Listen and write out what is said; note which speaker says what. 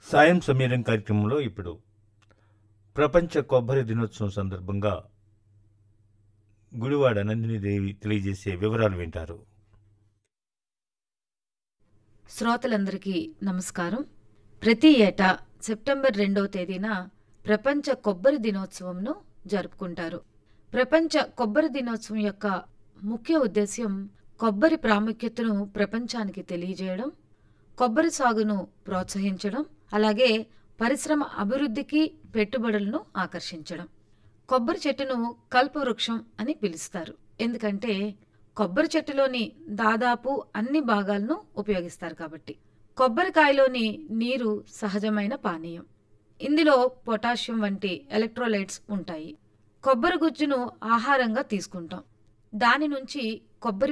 Speaker 1: సాయం సమీరం కార్యక్రమంలో ఇప్పుడు ప్రపంచ కొబ్బరి దినోత్సవం సందర్భంగా గుడివాడ నందినిదేవి తెలియజేసే వివరాలు వింటారు
Speaker 2: శ్రోతలందరికీ నమస్కారం ప్రతి ఏటా సెప్టెంబర్ రెండవ తేదీన ప్రపంచ కొబ్బరి దినోత్సవంను జరుపుకుంటారు ప్రపంచ కొబ్బరి దినోత్సవం యొక్క ముఖ్య ఉద్దేశ్యం కొబ్బరి ప్రాముఖ్యతను ప్రపంచానికి తెలియజేయడం కొబ్బరి సాగును ప్రోత్సహించడం అలాగే పరిశ్రమ అభివృద్ధికి పెట్టుబడులను ఆకర్షించడం కొబ్బరి చెట్టును కల్పవృక్షం అని పిలుస్తారు ఎందుకంటే కొబ్బరి చెట్టులోని దాదాపు అన్ని భాగాలను ఉపయోగిస్తారు కాబట్టి కొబ్బరికాయలోని నీరు సహజమైన పానీయం ఇందులో పొటాషియం వంటి ఎలక్ట్రోలైట్స్ ఉంటాయి కొబ్బరి గుజ్జును ఆహారంగా తీసుకుంటాం దాని నుంచి కొబ్బరి